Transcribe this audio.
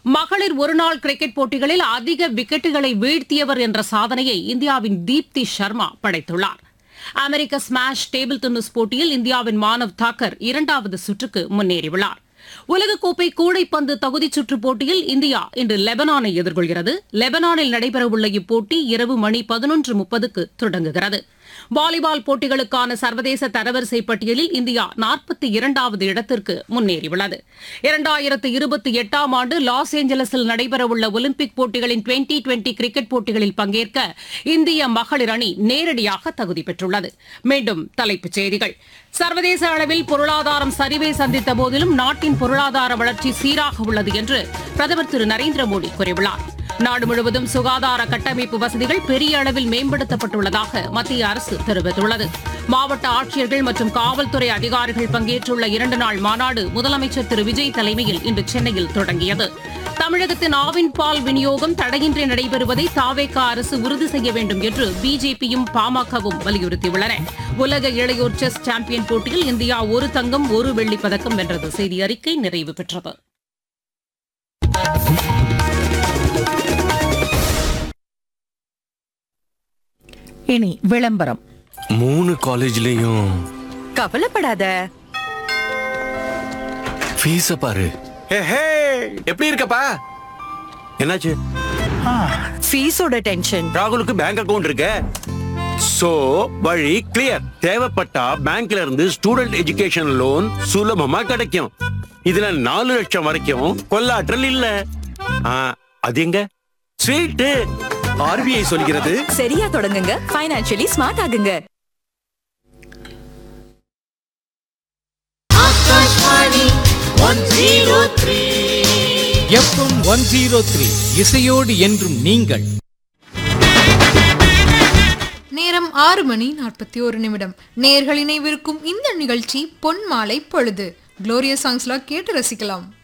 மகளிர் ஒருநாள் கிரிக்கெட் போட்டிகளில் அதிக விக்கெட்டுகளை வீழ்த்தியவர் என்ற சாதனையை இந்தியாவின் தீப்தி சர்மா படைத்துள்ளார் அமெரிக்க ஸ்மாஷ் டேபிள் டென்னிஸ் போட்டியில் இந்தியாவின் மானவ் தாக்கர் இரண்டாவது சுற்றுக்கு முன்னேறியுள்ளார் உலகக்கோப்பை கூடைப்பந்து தகுதிச் சுற்றுப் போட்டியில் இந்தியா இன்று லெபனானை எதிர்கொள்கிறது லெபனானில் நடைபெறவுள்ள இப்போட்டி இரவு மணி பதினொன்று முப்பதுக்கு தொடங்குகிறது வாலிபால் போட்டிகளுக்கான சர்வதேச தரவரிசை பட்டியலில் இந்தியா நாற்பத்தி இரண்டாவது இடத்திற்கு முன்னேறியுள்ளது இரண்டாயிரத்து இருபத்தி எட்டாம் ஆண்டு லாஸ் ஏஞ்சலஸில் நடைபெறவுள்ள ஒலிம்பிக் போட்டிகளின் டுவெண்டி டுவெண்டி கிரிக்கெட் போட்டிகளில் பங்கேற்க இந்திய மகளிர் அணி நேரடியாக தகுதி பெற்றுள்ளது மீண்டும் தலைப்புச் செய்திகள் சர்வதேச அளவில் பொருளாதாரம் சரிவை சந்தித்த போதிலும் நாட்டின் பொருளாதார வளர்ச்சி சீராக உள்ளது என்று பிரதமர் திரு நரேந்திர மோடி கூறியுள்ளார் நாடு முழுவதும் சுகாதார கட்டமைப்பு வசதிகள் பெரிய அளவில் மேம்படுத்தப்பட்டுள்ளதாக மத்திய அரசு தெரிவித்துள்ளது மாவட்ட ஆட்சியர்கள் மற்றும் காவல்துறை அதிகாரிகள் பங்கேற்றுள்ள இரண்டு நாள் மாநாடு முதலமைச்சர் திரு விஜய் தலைமையில் இன்று சென்னையில் தொடங்கியது தமிழகத்தின் ஆவின் பால் விநியோகம் தடையின்றி நடைபெறுவதை தாவேகா அரசு உறுதி செய்ய வேண்டும் என்று பிஜேபியும் பாமகவும் வலியுறுத்தியுள்ளன உலக இளையோர் செஸ் சாம்பியன் போட்டியில் இந்தியா ஒரு தங்கம் ஒரு வெள்ளிப் பதக்கம் வென்றது செய்தி அறிக்கை நிறைவு பெற்றது இனி விளம்பரம் மூணு காலேஜ்லயும் கவலைப்படாத ஃபீஸ பாரு ஹே எப்படி இருக்கப்பா என்னாச்சு ஃபீஸோட டென்ஷன் ராகுலுக்கு பேங்க் அக்கவுண்ட் இருக்கு சோ வழி கிளியர் தேவைப்பட்டா பேங்க்ல இருந்து ஸ்டூடெண்ட் எஜுகேஷன் லோன் சுலபமா கிடைக்கும் இதுல நாலு லட்சம் வரைக்கும் கொள்ளாற்றல் இல்ல ஆ, அது எங்க ஸ்வீட்டு ஆர்பிஐ சொல்கிறது சரியா தொடங்குங்க ஃபைனான்சியலி ஸ்மார்ட் ஆகுங்க எஃப்எம் ஒன் ஜீரோ த்ரீ இசையோடு என்றும் நீங்கள் நேரம் ஆறு மணி நாற்பத்தி ஒரு நிமிடம் நேர்கள் இணைவிருக்கும் இந்த நிகழ்ச்சி பொன் மாலை பொழுது குளோரியஸ் சாங்ஸ்லாம் கேட்டு ரசிக்கலாம்